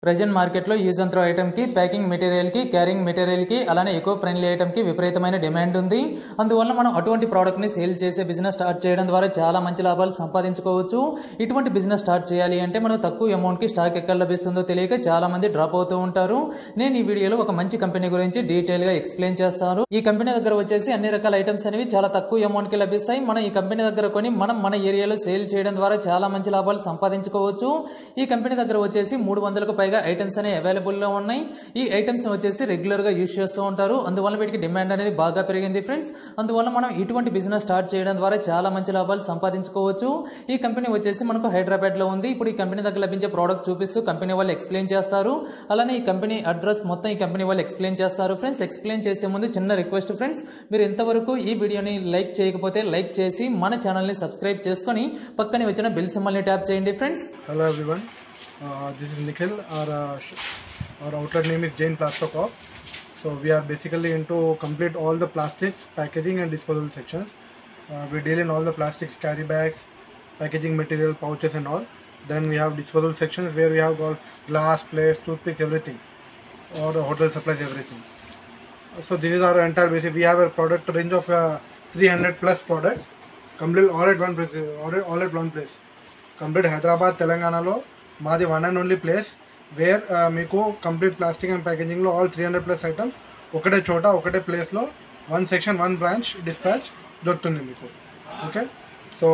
Present మార్కెట్లో use and throw ఐటమ్కి packing మెటీరియల్కి క్యారింగ్ మెటీరియల్కి అలానే ఎకో ఫ్రెండ్లీ ఐటమ్కి విపరీతమైన డిమాండ్ ఉంది అందువల్ల మనం అటువంటి ప్రోడక్ట్ని సేల్ చేసే బిజినెస్ స్టార్ట్ చేయడం ద్వారా చాలా మంచి లాభాలు సంపాదించుకోవచ్చు ఇటువంటి బిజినెస్ స్టార్ట్ చేయాలి అంటే మనం తక్కువ అమౌంట్కి స్టాక్ ఎక్కడ లభిస్తుందో తెలియక చాలా మంది డ్రాప్ అవుతూ ఉంటారు నేను ఈ వీడియోలో ఒక మంచి కంపెనీ గురించి డీటెయిల్గా ఎక్స్ప్లెయిన్ చేస్తాను ఈ కంపెనీ దగ్గర వచ్చేసి అన్ని రకాల ఐటమ్స్ అనేవి చాలా తక్కువ అమౌంట్కి లభిస్తాయి మనం ఈ కంపెనీ దగ్గర కొని మనం మన ఏరియాలో సేల్ చేయడం ద్వారా చాలా మంచి లాభాలు సంపాదించుకోవచ్చు ఈ కంపెనీ దగ్గర వచ్చేసి మూడు వందలకు పైగా ఐటమ్స్ అనేవి అవైలబుల్ లో ఉన్నాయి ఈ ఐటమ్స్ వచ్చేసి రెగ్యులర్ గా యూజ్ చేస్తూ ఉంటారు అందువల్ల వీటికి డిమాండ్ అనేది బాగా పెరిగింది ఫ్రెండ్స్ అందువల్ల మనం ఇటువంటి బిజినెస్ స్టార్ట్ చేయడం ద్వారా చాలా మంచి లాభాలు సంపాదించుకోవచ్చు ఈ కంపెనీ వచ్చేసి మనకు హైదరాబాద్ లో ఉంది ఇప్పుడు ఈ కంపెనీ దగ్గర లభించే ప్రోడక్ట్ చూపిస్తూ కంపెనీ వాళ్ళు ఎక్స్ప్లెయిన్ చేస్తారు అలానే ఈ కంపెనీ అడ్రస్ మొత్తం ఈ కంపెనీ వాళ్ళు ఎక్స్ప్లెయిన్ చేస్తారు ఫ్రెండ్స్ ఎక్స్ప్లెయిన్ చేసే ముందు చిన్న రిక్వెస్ట్ ఫ్రెండ్స్ మీరు ఇంతవరకు ఈ వీడియోని లైక్ చేయకపోతే లైక్ చేసి మన ఛానల్ ని సబ్స్క్రైబ్ చేసుకొని పక్కనే వచ్చిన బెల్ సింబల్ ని ట్యాప్ చేయండి friends Hello everyone, uh, this is Nikhil. Our uh, sh- our outlet name is Jain Plastocorp. So we are basically into complete all the plastics, packaging and disposable sections. Uh, we deal in all the plastics, carry bags, packaging material, pouches and all. Then we have disposable sections where we have got glass, plates, toothpicks, everything, or the hotel supplies, everything. So this is our entire basic. We have a product range of uh, 300 plus products, complete all at one place. All at, all at one place. Complete Hyderabad తెలంగాణలో మాది one and only place where మీకు complete plastic and ప్యాకేజింగ్లో all three hundred plus items ఒకటే చోట ఒకటే ప్లేస్లో one section one branch dispatch దొరుకుతుంది మీకు okay so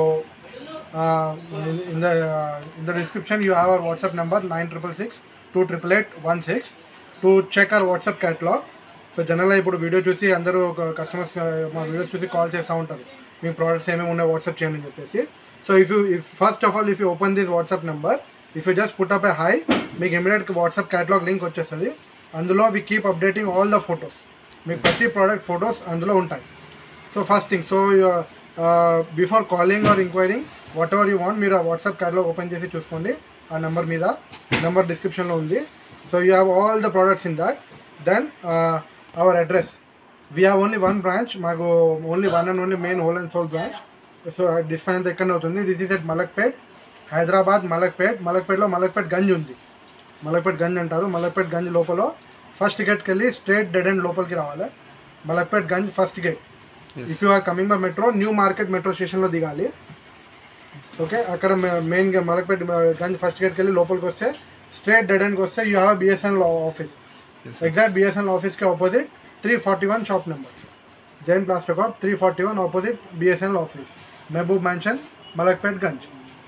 in the in the description you have our WhatsApp number nine triple six two triple eight one six two check our WhatsApp catalogue so జనరల్గా ఇప్పుడు video చూసి అందరూ ఒక customers మా videos చూసి call చేస్తూ ఉంటారు మీ ప్రోడక్ట్స్ ఏమేమి ఉన్నాయి వాట్సాప్ చేయండి అని చెప్పేసి so if you if first of all if you open this WhatsApp number if you just put up a hi మీకు ఇమీడియట్ వాట్సాప్ క్యాటలాగ్ లింక్ వచ్చేస్తుంది అందులో we keep updating all the photos మీకు ప్రతి product photos అందులో ఉంటాయి so first thing so before calling or inquiring whatever you want మీరు ఆ WhatsApp catalogue open చేసి చూసుకోండి ఆ నెంబర్ మీద నెంబర్ డిస్క్రిప్షన్లో ఉంది so you have all the products in that then our address we have only one branch మాకు only one and only main whole and sole branch so display అంతా ఎక్కడ అవుతుంది this is at Malakpet Hyderabad Malakpet మలక్పేట్లో మలక్పేట్ గంజ్ ఉంది మలక్పేట్ గంజ్ అంటారు మలక్పేట్ గంజ్ లోపల ఫస్ట్ గేట్కి వెళ్ళి స్ట్రేట్ డెడ్ అండ్ లోపలికి రావాలి Malakpet Ganj first gate if you are coming by metro new market metro స్టేషన్లో దిగాలి ఓకే అక్కడ మెయిన్ మలక్పేట్ గంజ్ ఫస్ట్ గేట్కి వెళ్ళి లోపలికి వస్తే స్ట్రేట్ డెడ్ అండ్కి వస్తే you have BSNL office exact BSNL ఆఫీస్కి opposite three forty one shop number Jain plastic of three forty one opposite BSNL office Mahboob mansion Malakpet Ganj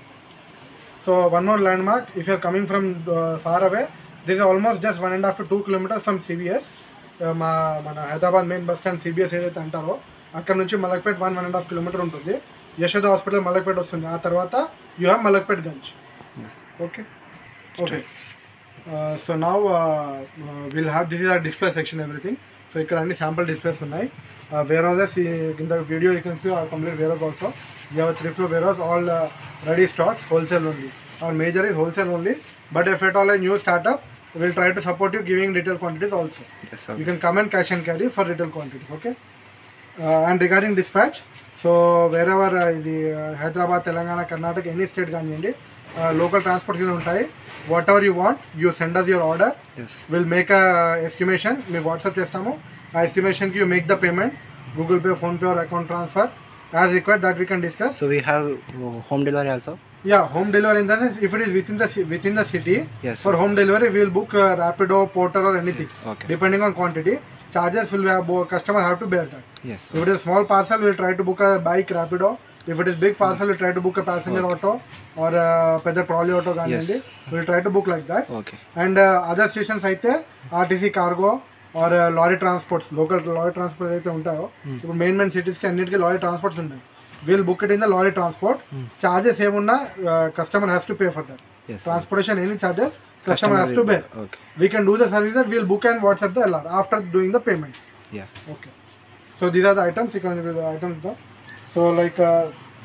so one more landmark if you are coming from far away this almost just one and half two kilometres from CBS మా మన Hyderabad main bus stand CBS ఏదైతే అంటారో అక్కడ నుంచి Malakpet one one and half kilometre ఉంటుంది Yashoda hospital Malakpet వస్తుంది ఆ తర్వాత you have Malakpet Ganj okay okay so now will have this is are display section everything so ఇక్కడ అన్ని శాంపుల్ డిస్ప్లేస్ ఉన్నాయి వేర్ హౌసెస్ కింద video you can see are complete warehouse also you have three floor warehouse already stocks wholesale only our major is wholesale only but if at all a new startup will try to support you giving retail quantities also you can come and cash and carry for retail quantities okay uh, and regarding dispatch so wherever uh, ఇది Hyderabad Telangana Karnataka any state కానివ్వండి local transport కింద ఉంటాయి whatever you want you send us your order will make a estimation మేము WhatsApp చేస్తాము ఆ ఎస్టిమేషన్కి you make the payment Google Pay PhonePe or account transfer as required that we can discuss So we have uh, home delivery also. Yeah home delivery in the sense if it is within the within the city Yes. For home delivery will book Rapido Porter or anything Okay. depending on quantity charges will have customer have to bear that Yes. if it is small parcel we'll try to book a bike rapido if it is big parcel we'll try to book a passenger auto or a పెద్ద trolley auto కానివ్వండి we'll try to book like that Okay. And other stations అయితే RTC cargo or lorry transports local lorry transport అయితే ఉంటాయో ఇప్పుడు main main సిటీస్కి అన్నిటికీ lorry transports ఉంటాయి we'll book it in the lorry transport charges ఏమున్నా customer has to pay for that Yes. sir. Transportation any charges customer has to will- pay Okay. we can do the service that we'll book and WhatsApp the LR after doing the payment. Yeah. Okay. So these are the items. You can the items. The, so like uh,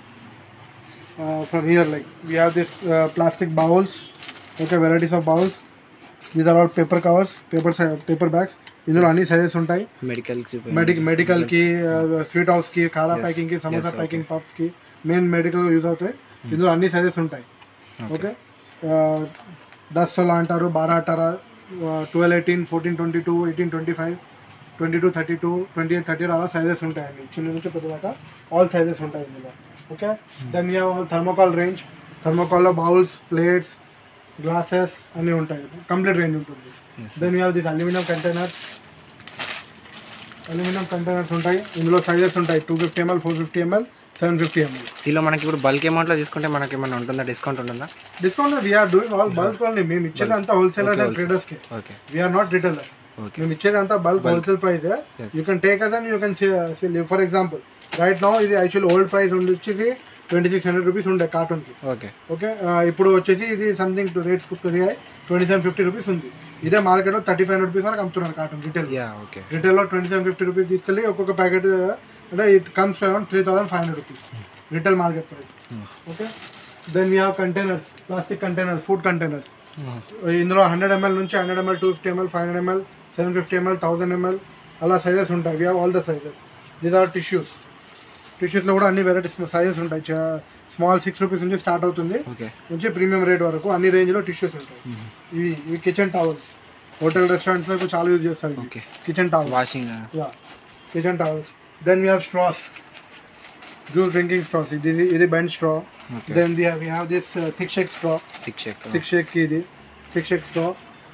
uh, from here, like we have this uh, plastic bowls. Okay, varieties of bowls. These are all paper covers, paper si- paper bags. ఇందులో అన్ని sizes ఉంటాయి Medical. Medical medical కి sweet house కి కారా Yes. Packing కి samosa Yes, okay. Packing puffs కి main medical use అవుతాయి ఇందులో అన్ని సైజెస్ ఉంటాయి ఓకే దస్ సోలా అంటారు బారా అంటారా twelve eighteen fourteen twenty two eighteen twenty five twenty two thirty two twenty eight thirty అలా సైజెస్ ఉంటాయండి చిన్న నుంచి పెద్ద దాకా ఆల్ సైజెస్ ఉంటాయి ఇందులో okay then you thermocol range థర్మోకాల్లో బౌల్స్ ప్లేట్స్ గ్లాసెస్ అన్నీ ఉంటాయి కంప్లీట్ రేంజ్ ఉంటుంది Yes. Then you have this aluminium containers aluminium containers ఉంటాయి ఇందులో సైజెస్ ఉంటాయి two fifty ML four fifty ML seven fifty ML దీనిలో మనకి ఇప్పుడు బల్క్ అమౌంట్లో తీసుకుంటే మనకి ఏమైనా ఉంటుందా డిస్కౌంట్ ఉంటుందా discount we are doing all bulk only మేము ఇచ్చేది అంతా హోల్సేలర్స్ Okay, అండ్ ట్రేడర్స్కి okay we are not retailers okay మేము ఇచ్చేది అంతా bulk Bulk. Wholesale price Yes. You can take us and you can for example right now ఇది actual old price ఉండి వచ్చేసి ట్వంటీ సిక్స్ హండ్రెడ్ రూపీస్ ఉండే కార్టూన్కి okay okay ఇప్పుడు వచ్చేసి ఇది సంథింగ్ టు రేట్స్ పెరిగాయి ట్వంటీ సెవెన్ ఫిఫ్టీ రూపీస్ ఉంది ఇదే మార్కెట్లో థర్టీ ఫైవ్ రూపీస్ వరకు అమ్ముతున్నారు కార్టూన్ రిటైల్ యా ఓకే రిటైల్లో ట్వంటీ సెవెన్ ఫిఫ్టీ రూపీస్ తీసుకెళ్ళి ఒక్కొక్క ప్యాకెట్ అంటే it comes around three thousand five hundred rupees retail market price okay then we have containers plastic containers food containers ఇందులో hundred ML నుంచి hundred ML two fifty ML five hundred ML seven fifty ML thousand ML అలా sizes ఉంటాయి we have all the sizes these are tissues టిష్యూస్లో కూడా అన్ని varieties sizes ఉంటాయి small six rupees నుంచి start అవుతుంది ఓకే నుంచి ప్రీమియం రేట్ వరకు అన్ని రేంజ్లో టిష్యూస్ ఉంటాయి ఇవి ఇవి కిచెన్ టవల్స్ హోటల్ రెస్టారెంట్స్లో ఇప్పుడు చాలా యూజ్ చేస్తారు okay kitchen towel washing yeah kitchen towels then we have straws juice drinking straws ఇది ఇది bend straw okay then we have we have this thick shake straw six check thick shake ఇది thick shake straw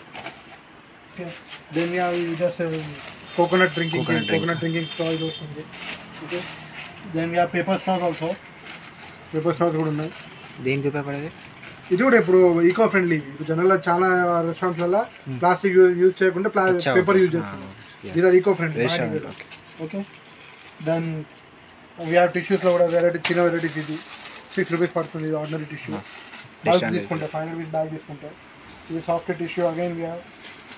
then we have just coconut drinking Coconut drink. Coconut drinking straw ఇది వస్తుంది okay then we have paper straws also paper straws కూడా ఉన్నాయి దేనికి ఉపయోగపడేది ఇది కూడా ఇప్పుడు ఈకో ఫ్రెండ్లీ ఇప్పుడు జనరల్ చాలా రెస్టారెంట్స్లలో ప్లాస్టిక్ యూజ్ చేయకుండా పేపర్ యూజ్ చేస్తారు ఇది eco friendly okay okay then we have టిష్యూస్లో కూడా వెరైటీ చిన్న వెరైటీస్ ఇది సిక్స్ రూపీస్ పడుతుంది ఇది ఆర్డినరీ టిష్యూ బ్యాగ్ standard. తీసుకుంటే ఫైవ్ రూపీస్ బ్యాగ్ తీసుకుంటే ఇది software tissue again we have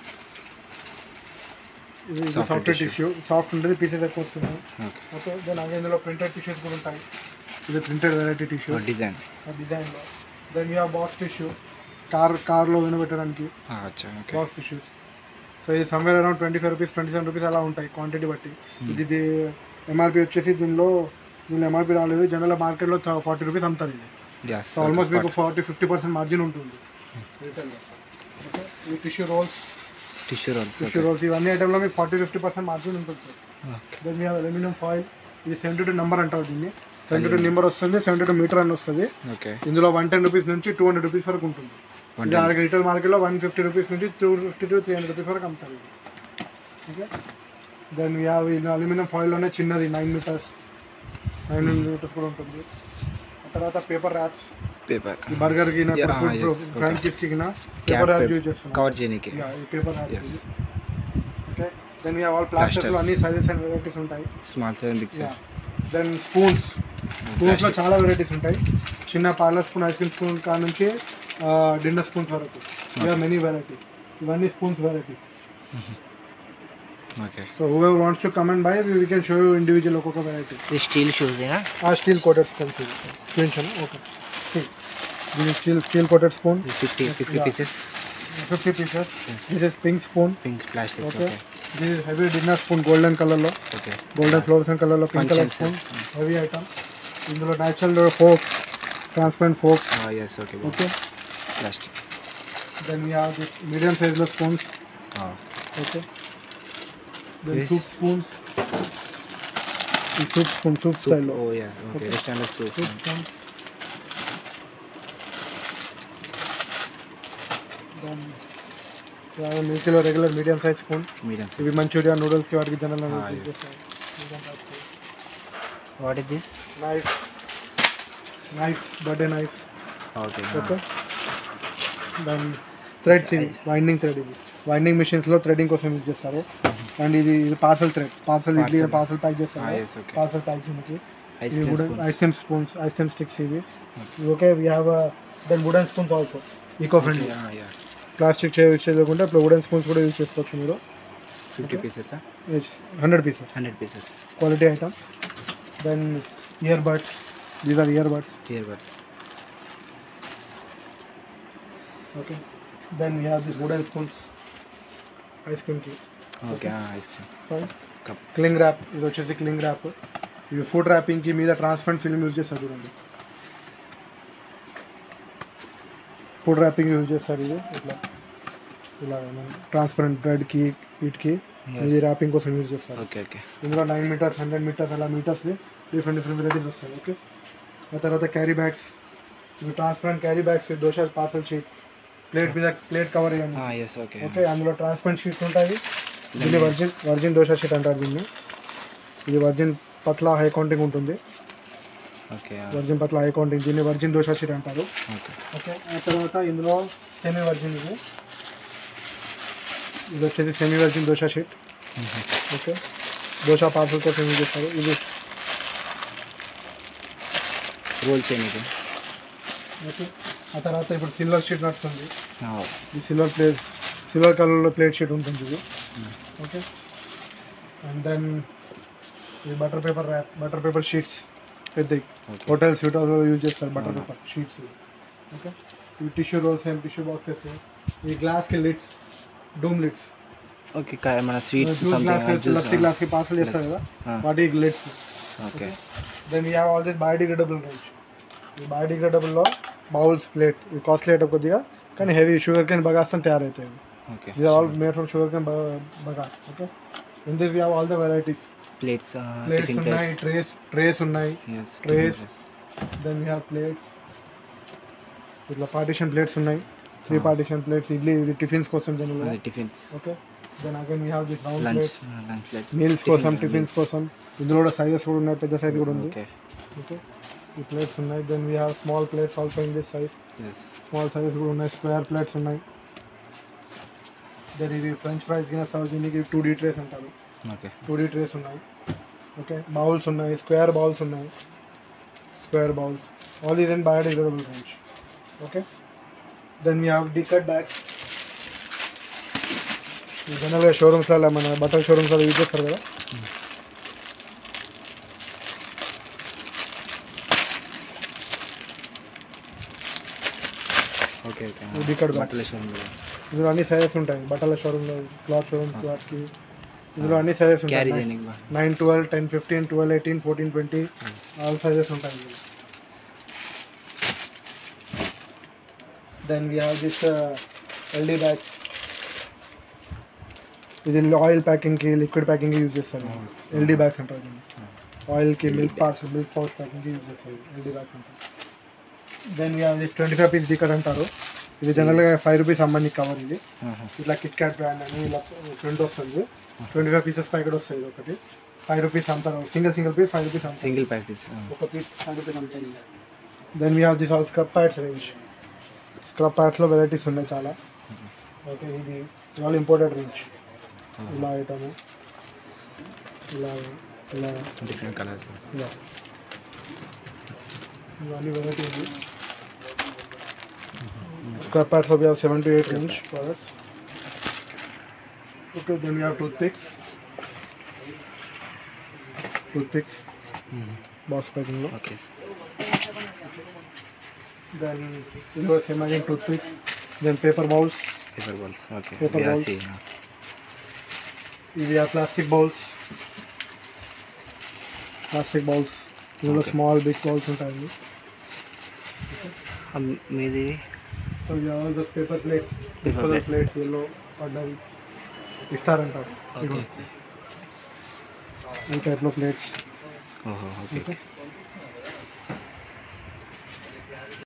ఇది Software software tissue. Tissue soft ఉంటుంది పీసెస్ ఎక్కువ వస్తున్నాయి ఓకే ఓకే దెన్ అగైన్ ఇందులో ప్రింటెడ్ టిష్యూస్ కూడా ఉంటాయి ఇది ప్రింటెడ్ వెరైటీ టిష్యూ డిజైన్ డిజైన్లో then you have box tissue car కార్లో వినబెట్టడానికి అచ్చా ఓకే బాక్స్ టిష్యూస్ సో ఇది somewhere around twenty five rupees twenty seven rupees అలా ఉంటాయి క్వాంటిటీ బట్టి ఇది ఇది ఎంఆర్పి వచ్చేసి దీనిలో దీనిలో ఎంఆర్పి రాలేదు జనరల్ మార్కెట్లో ఫార్టీ రూపీస్ అమ్ముతారు ఇది యస్ సో ఆల్మోస్ట్ మీకు ఫార్టీ ఫిఫ్టీ పర్సెంట్ మార్జిన్ ఉంటుంది రీటైల్లో ఓకే ఈ tissue rolls tissue rolls tissue rolls ఇవన్నీ ఐటెంలో మీకు ఫార్టీ ఫిఫ్టీ పర్సెంట్ మార్జిన్ ఉంటుంది sir okay then you aluminium foil ఇది సెవెంటీ టూ నెంబర్ అంటారు దీన్ని సెవెంటీ టూ నెంబర్ వస్తుంది సెవెంటీ టూ మీటర్ అని వస్తుంది ఓకే ఇందులో వన్ టెన్ రూపీస్ నుంచి టూ హండ్రెడ్ రూపీస్ వరకు ఉంటుంది One ఇది ఆడ రిటైల్ మార్కెట్లో వన్ ఫిఫ్టీ రూపీస్ నుంచి two fifty to three hundred rupees వరకు అమ్ముతారు ఇది ఓకే దెన్ వీ హ్యావ్ ఇది అల్యూమినియం ఫాయిల్లోనే చిన్నది నైన్ మీటర్స్ నైన్ మీటర్స్ కూడా ఉంటుంది ఆ తర్వాత పేపర్ ర్యాప్స్ పేపర్ ఈ బర్గర్కి Yeah, ఫుడ్ yes, okay. ఫ్రాంచీస్కి పేపర్ ర్యాప్ యూజ్ చేస్తున్నాం కవర్ చేయడానికి Yeah, ఈ paper wrap Yes. Okay then we have all ప్లాస్టర్స్లో Plasters. అన్ని సైజెస్ అండ్ వెరైటీస్ ఉంటాయి small seven big size then spoons స్పూన్స్లో చాలా వెరైటీస్ ఉంటాయి చిన్న parlour spoon ice cream spoon కా నుంచి డిన్నర్ స్పూన్స్ వరకు ఇవర్ మెనీ వెరైటీస్ ఇవన్నీ spoons varieties okay so who wants to come and buy we can show you individual ఒక్కొక్క వెరైటీ ఇది స్టీల్ షూస్ ఆ స్టీల్ కోటెడ్ స్పూన్స్ ఇది చూపించాను ఓకే దీని steel steel coated spoon fifty fifty Yeah. Pieces fifty pieces this is pink spoon pink plastic okay okay this is heavy dinner spoon golden కలర్లో okay golden fluorescent కలర్లో pink colour Functions. Spoon heavy item ఇందులో natural forks transparent forks yes okay okay plastic then we have this medium సైజ్లో spoons okay then Yes. Soup spoons ఈ soup spoon soup స్టైల్లో ఓ yeah okay Okay. Restaurant soup spoon then మిల్కీలో regular medium size spoon medium ఇవి Manchuria నూడిల్స్కి వాటికి general Ah, yes. What is this knife knife birthday knife okay okay దాని threads ఇవి winding thread ఇది winding మిషన్స్లో థ్రెడింగ్ కోసం యూజ్ చేస్తారు అండ్ ఇది ఇది parcel thread parcel idli Parcel. Parcel pack చేస్తారు yes, okay. పార్సల్ ప్యాక్ చేయడానికి ఐస్ ఇవి cream wooden ice cream spoons ice cream sticks ఇవి okay we have then wooden spoons also eco friendly yeah plastic use చేయకుండా ఇప్పుడు wooden spoons కూడా use చేసుకోవచ్చు మీరు fifty pieces hundred pieces hundred pieces quality item then ear buds these are ear buds ear buds okay then we have this wooden spoons ice క్రీమ్కి okay ice cream cup cling wrap ఇది వచ్చేసి క్లింగ్ rap ఇవి food ర్యాపింగ్కి మీద transparent film use చేస్తారు చూడండి food wrapping use చేస్తారు ఇది ఇట్లా ఇలా ట్రాన్స్పరెంట్ బ్రెడ్కి వీటికి ఇది ర్యాపింగ్ కోసం యూజ్ చేస్తారు ఓకే ఓకే ఇందులో నైన్ మీటర్స్ హండ్రెడ్ మీటర్స్ అలా మీటర్స్ డిఫరెంట్ డిఫరెంట్ వెరైటీస్ వస్తాయి ఓకే ఆ తర్వాత క్యారీ బ్యాగ్స్ ఇవి transparent carry bags dosa parcel sheet plate మీద ప్లేట్ కవర్ చేయండి ఎస్ ఓకే ఓకే అందులో ట్రాన్స్పరెంట్ షీట్స్ ఉంటాయి దీన్ని వర్జిన్ వర్జిన్ దోశ షీట్ అంటారు దీన్ని ఇది వర్జిన్ పట్ల హై కౌంటింగ్ ఉంటుంది ఓకే వర్జిన్ పట్ల హై కౌంటింగ్ దీన్ని వర్జిన్ దోశ షీట్ అంటారు ఓకే ఓకే ఆ తర్వాత ఇందులో సెమీ వర్జిన్ ఇది ఇది వచ్చేసి semi virgin dosa sheet okay dosa parcel కోసం యూజ్ చేస్తారు ఇది రోల్ చేయనీకి ఓకే ఆ తర్వాత ఇప్పుడు సిల్వర్ షీట్ నడుస్తుంది Oh, ఈ సిల్వర్ ప్లేట్ సిల్వర్ కలర్లో ప్లేట్ షీట్ ఉంటుంది ఇది ఓకే అండ్ దెన్ ఈ butter paper wrap butter paper sheets పెద్ద ఓకే హోటల్స్ హోటల్లో యూజ్ చేస్తారు బటర్ పేపర్ షీట్స్ ఓకే ఈ టిష్యూ రోల్స్ ఏం టిష్యూ బాక్సెస్ ఈ గ్లాస్కి లిడ్స్ డూమ్ లిడ్స్ ఓకే కా- మన sweets juice glass lassi something గ్లాస్కి పార్సల్ చేస్తారు కదా Ah. వాటి lids okay then we have all this biodegradable range ఈ బయోడిగ్రేడబుల్లో బౌల్స్ ప్లేట్ ఇది కాస్ట్లీ ఐటమ్ కొద్దిగా కానీ హెవీ షుగర్ కేన్ బగాస్తో తయారవుతాయి okay these are all made from sugar cane bagasse okay in this we have all the varieties plates plates tiffin ఉన్నాయి plates trays trays ఉన్నాయి yes trays. Then we have plates ఇట్లా partition plates ఉన్నాయి three partition plates idli ఇది tiffins కోసం general అది tiffins okay then again we have this round lunch plates lunch plates meals కోసం tiffins కోసం ఇందులో కూడా సైజెస్ కూడా ఉన్నాయి పెద్ద సైజ్ కూడా ఉంది ఓకే ఓకే ఈ ప్లేట్స్ ఉన్నాయి then we have small plates also in this size yes small sizes కూడా ఉన్నాయి స్క్వేర్ ప్లేట్స్ ఉన్నాయి దెన్ ఇవి ఫ్రెంచ్ ఫ్రైస్ కింద సర్వ్ దీనికి టూ డీ ట్రేస్ అంటారు ఓకే టూ డీ ట్రేస్ ఉన్నాయి ఓకే బౌల్స్ ఉన్నాయి స్క్వేర్ బౌల్స్ ఉన్నాయి square bowls all is in biodegradable range okay then we have D cut bags జనరల్గా షోరూమ్స్లలో మన బట్టల షోరూమ్స్లో యూజ్ చేస్తారు కదా ఓకే ఓకే ఇది ఇక్కడ bags. బట్టల షోరూమ్ ఇందులో అన్ని సైజెస్ ఉంటాయి బట్టల షోరూంలో క్లాత్ షోరూమ్స్ వాటికి ఇందులో అన్ని సైజెస్ క్యారీ ఉంటాయి చేయడానికి nine twelve ten fifteen twelve eighteen fourteen twenty all sizes ఉంటాయి ఇందులో then we have this LD bags ఇది ఆయిల్ ప్యాకింగ్కి లిక్విడ్ ప్యాకింగ్కి యూజ్ చేస్తారు ఎల్డీ బ్యాగ్స్ అంటారు దీన్ని ఆయిల్కి మిల్క్ పార్సల్ మిల్క్ పౌచ్ ప్యాకింగ్కి యూజ్ చేస్తారు ఎల్డీ బ్యాగ్స్ అంటారు then we have this twenty five piece డికర్ అంటారు ఇది జనరల్గా ఫైవ్ రూపీస్ అమ్మని కవర్ ఇది ఇట్లా కిట్ క్యాట్ బ్రాండ్ అని ఇలా ప్రింట్ వస్తుంది ట్వంటీ ఫైవ్ పీసెస్ ప్యాకెట్ వస్తుంది ఇది ఒకటి ఫైవ్ రూపీస్ అమ్ముతారు single single piece five rupees అమ్ముతారు సింగిల్ ప్యాకెట్స్ ఒక పీస్ ఫైవ్ రూపీస్ అమ్ముతారు then we have this all scrub pads range scrub ప్యాడ్స్లో వెరైటీస్ ఉన్నాయి చాలా ఓకే ఇది ఆల్ ఇంపోర్టెడ్ రేంజ్ ఇలా ఐటమ్ ఇలా ఇలా డిఫరెంట్ కలర్స్ ఇలా ఇవన్నీ varieties scrub pads we have seven to eight range products okay then we have toothpicks toothpicks box ప్యాకింగ్లో ఓకే దెన్ ఇందులో same again toothpicks then paper bowls paper balls okay Paper balls. Glossy ఇవి ఆ plastic bowls plastic bowls ఇందులో Okay. Small big bowls ఉంటాయి మీది so ఇది all this paper plates Paper disposal plates. Plates yellow పడ్డవి ఇస్తారంటారు okay ఈ టైప్లో ప్లేట్స్ ఓహో ఓకే ఓకే